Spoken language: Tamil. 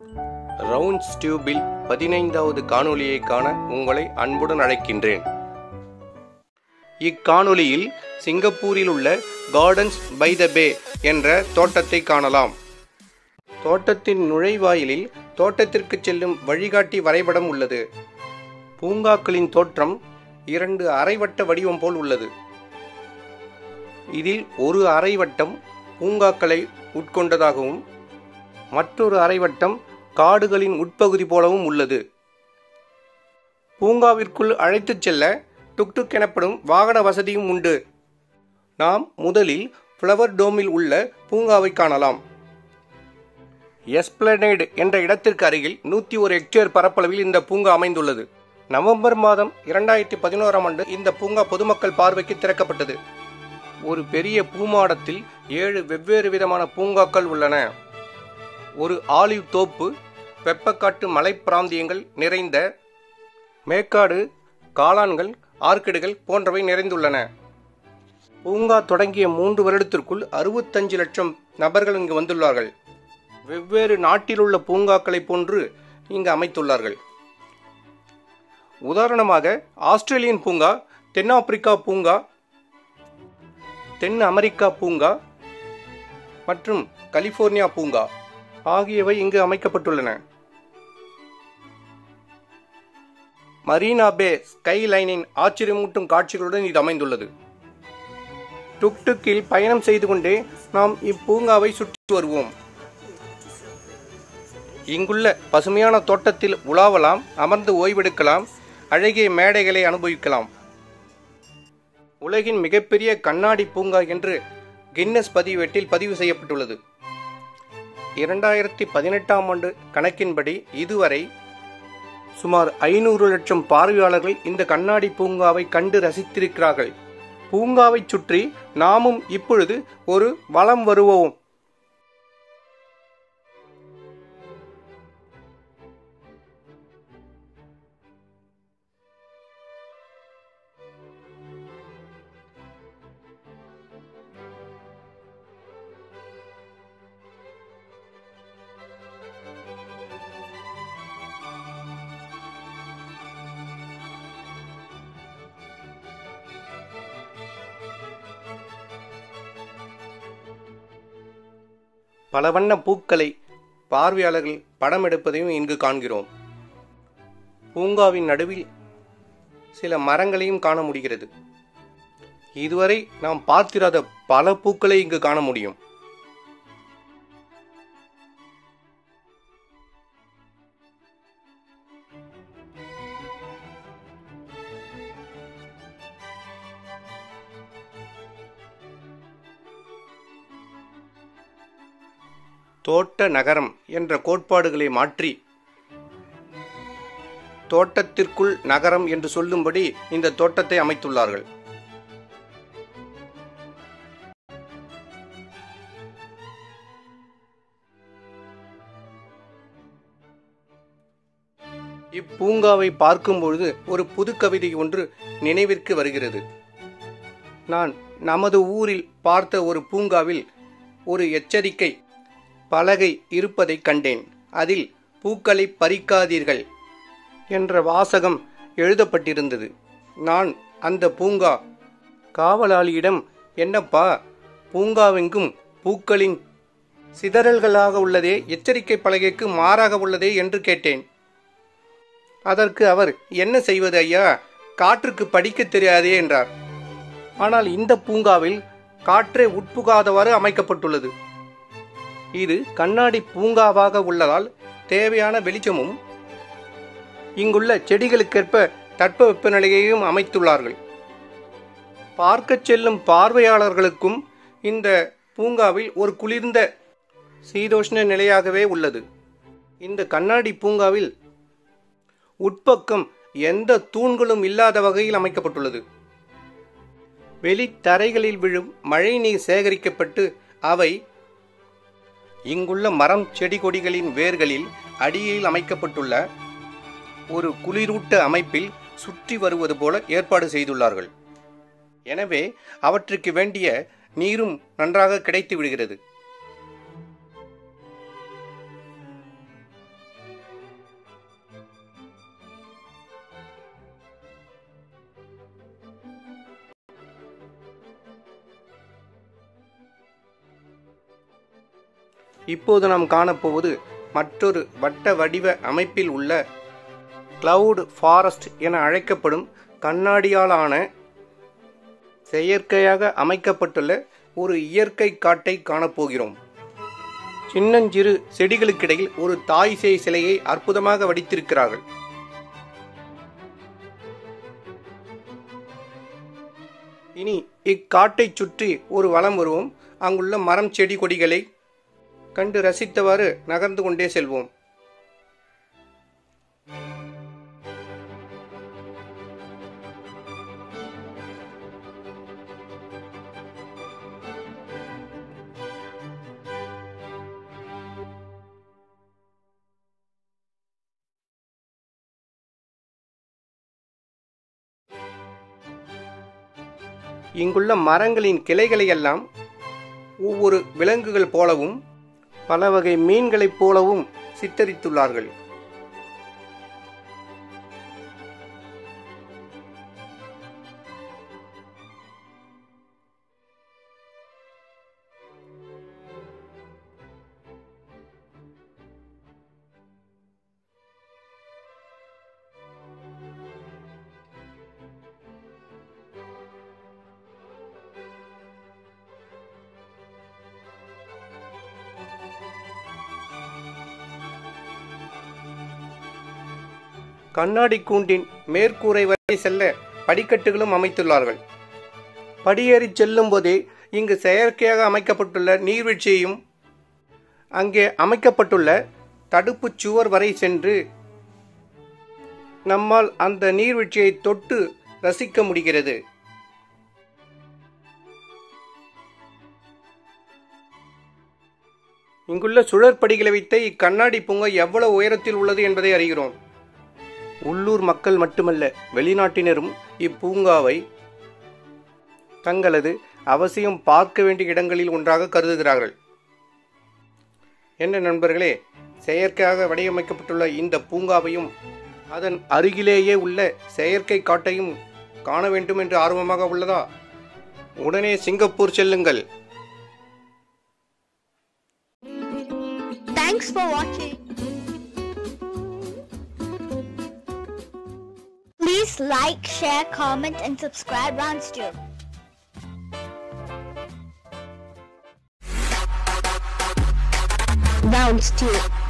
ரவுண்ட்ஸ் டியூபில் பதினைந்தாவது காணொளியை காண உங்களை அன்புடன் அழைக்கின்றேன் இக்காணொளியில் சிங்கப்பூரில் உள்ள கார்டன்ஸ் பை த பே என்ற தோட்டத்தை காணலாம் தோட்டத்தின் நுழைவாயிலில் தோட்டத்திற்கு செல்லும் வழிகாட்டி வரைபடம் உள்ளது பூங்காக்களின் தோற்றம் இரண்டு அரைவட்ட வடிவம் போல் உள்ளது இதில் ஒரு அரைவட்டம் பூங்காக்களை உட்கொண்டதாகவும் மற்றொரு அரைவட்டம் காடுகளின் உட்பகுதி போலவும் உள்ளது பூங்காவிற்குள் அழைத்துச் செல்ல டுக்டுக் எனப்படும் வாகன வசதியும் உண்டு நாம் முதலில் ஃப்ளவர் டோமில் உள்ள பூங்காவை காணலாம் எஸ்பிளனேடு என்ற இடத்திற்கு அருகில் நூற்றி ஒரு ஹெக்டேர் பரப்பளவில் இந்த பூங்கா அமைந்துள்ளது நவம்பர் மாதம் இரண்டாயிரத்தி பதினோராம் ஆண்டு இந்த பூங்கா பொதுமக்கள் பார்வைக்கு திறக்கப்பட்டது ஒரு பெரிய பூமாடத்தில் ஏழு வெவ்வேறு விதமான பூங்காக்கள் உள்ளன ஒரு ஆலிவ் தோப்பு வெப்பக்காட்டு மலைப்பிராந்தியங்கள் நிறைந்த மேற்காடு காளான்கள் ஆர்க்கிடுகள் போன்றவை நிறைந்துள்ளன பூங்கா தொடங்கிய மூன்று வருடத்திற்குள் அறுபத்தஞ்சு லட்சம் நபர்கள் இங்கு வந்துள்ளார்கள் வெவ்வேறு நாட்டிலுள்ள பூங்காக்களைப் போன்று இங்கு அமைத்துள்ளார்கள் உதாரணமாக ஆஸ்திரேலியன் பூங்கா தென்னாப்பிரிக்கா பூங்கா தென் அமெரிக்கா பூங்கா மற்றும் கலிபோர்னியா பூங்கா ஆகியவை இங்கு அமைக்கப்பட்டுள்ளன மரீனா பே ஸ்கை லைனின் ஆச்சரியமூட்டும் காட்சிகளுடன் இது அமைந்துள்ளது டுக்டுக்கில் பயணம் செய்து கொண்டே நாம் இப்பூங்காவை சுற்றி வருவோம் இங்குள்ள பசுமையான தோட்டத்தில் உலாவலாம் அமர்ந்து ஓய்வெடுக்கலாம் அழகிய மேடைகளை அனுபவிக்கலாம் உலகின் மிகப்பெரிய கண்ணாடி பூங்கா என்று கின்னஸ் பதிவேட்டில் பதிவு செய்யப்பட்டுள்ளது இரண்டாயிரத்தி பதினெட்டாம் ஆண்டு கணக்கின்படி இதுவரை சுமார் ஐநூறு லட்சம் பார்வையாளர்கள் இந்த கண்ணாடி பூங்காவை கண்டு ரசித்திருக்கிறார்கள் பூங்காவை சுற்றி நாமும் இப்பொழுது ஒரு வலம் வருவோம் பல வண்ண பூக்களை பார்வையாளர்கள் படம் எடுப்பதையும் இங்கு காண்கிறோம் பூங்காவின் நடுவில் சில மரங்களையும் காண முடிகிறது இதுவரை நாம் பார்த்திராத பல பூக்களை இங்கு காண முடியும் தோட்ட நகரம் என்ற கோட்பாடுகளை மாற்றி தோட்டத்திற்குள் நகரம் என்று சொல்லும்படி இந்த தோட்டத்தை அமைத்துள்ளார்கள் இப்பூங்காவை பார்க்கும்பொழுது ஒரு புது கவிதை ஒன்று நினைவிற்கு வருகிறது நான் நமது ஊரில் பார்த்த ஒரு பூங்காவில் ஒரு எச்சரிக்கை பலகை இருப்பதைக் கண்டேன் அதில் பூக்களை பறிக்காதீர்கள் என்ற வாசகம் எழுதப்பட்டிருந்தது நான் அந்த பூங்கா காவலாளியிடம் என்னப்பா பூங்காவெங்கும் பூக்களின் சிதறல்களாக உள்ளதே எச்சரிக்கை பலகைக்கு மாறாக உள்ளதே என்று கேட்டேன் அதற்கு அவர் என்ன செய்வது ஐயா காற்றுக்கு படிக்க தெரியாதே என்றார் ஆனால் இந்த பூங்காவில் காற்றே உட்புகாதவாறு அமைக்கப்பட்டுள்ளது இது கண்ணாடி பூங்காவாக உள்ளதால் தேவையான வெளிச்சமும் இங்குள்ள செடிகளுக்கேற்ப தட்பவெப்பநிலையையும் அமைத்துள்ளார்கள் பார்க்கச் செல்லும் பார்வையாளர்களுக்கும் இந்த பூங்காவில் ஒரு குளிர்ந்த சீதோஷ்ண நிலையாகவே உள்ளது இந்த கண்ணாடி பூங்காவில் உட்பக்கம் எந்த தூண்களும் இல்லாத வகையில் அமைக்கப்பட்டுள்ளது வெளித்தரைகளில் விழும் மழைநீர் சேகரிக்கப்பட்டு அவை இங்குள்ள மரம் செடி கொடிகளின் வேர்களில் அடியில் அமைக்கப்பட்டுள்ள ஒரு குளிரூட்ட அமைப்பில் சுற்றி வருவது போல ஏற்பாடு செய்துள்ளார்கள் எனவே அவற்றுக்கு வேண்டிய நீரும் நன்றாக கிடைத்து விடுகிறது இப்போது நாம் காணப்போவது மற்றொரு வட்ட வடிவ அமைப்பில் உள்ள கிளவுட் ஃபாரஸ்ட் என அழைக்கப்படும் கண்ணாடியாலான செயற்கையாக அமைக்கப்பட்டுள்ள ஒரு இயற்கை காட்டை காணப்போகிறோம் சின்னஞ்சிறு செடிகளுக்கிடையில் ஒரு தாய் சேய் சிலையை அற்புதமாக வடித்திருக்கிறார்கள் இனி இக்காட்டைச் சுற்றி ஒரு வலம் வருவோம் அங்குள்ள மரம் செடி கொடிகளை கண்டு ரசித்தவாறு நகர்ந்து கொண்டே செல்வோம் இங்குள்ள மரங்களின் கிளைகளை எல்லாம் ஒவ்வொரு விலங்குகள் போலவும் பல வகை மீன்களைப் போலவும் சித்தரித்துள்ளார்கள் கண்ணாடி கூண்டின் மேற்கூரை வரை செல்ல படிக்கட்டுகளும் அமைத்துள்ளார்கள் படியேறிச் செல்லும் போதே இங்கு செயற்கையாக அமைக்கப்பட்டுள்ள நீர்வீழ்ச்சியையும் அங்கே அமைக்கப்பட்டுள்ள தடுப்புச் சுவர் வரை சென்று நம்மால் அந்த நீர்வீழ்ச்சியை தொட்டு ரசிக்க முடிகிறது இங்குள்ள சுழற்படிகளை வைத்த இக்கண்ணாடி பூங்கா எவ்வளவு உயரத்தில் உள்ளது என்பதை அறிகிறோம் உள்ளூர் மக்கள் மட்டுமல்ல வெளிநாட்டினரும் இப்பூங்காவை தங்களது அவசியம் பார்க்க வேண்டிய இடங்களில் ஒன்றாக கருதுகிறார்கள் என்ன நண்பர்களே செயற்கையாக வடிவமைக்கப்பட்டுள்ள இந்த பூங்காவையும் அதன் அருகிலேயே உள்ள செயற்கை காட்டையும் காண வேண்டும் என்று ஆர்வமாக உள்ளதா உடனே சிங்கப்பூர் செல்லுங்கள் Thanks for watching. Please like, share, comment, and subscribe Roundstube. Roundstube.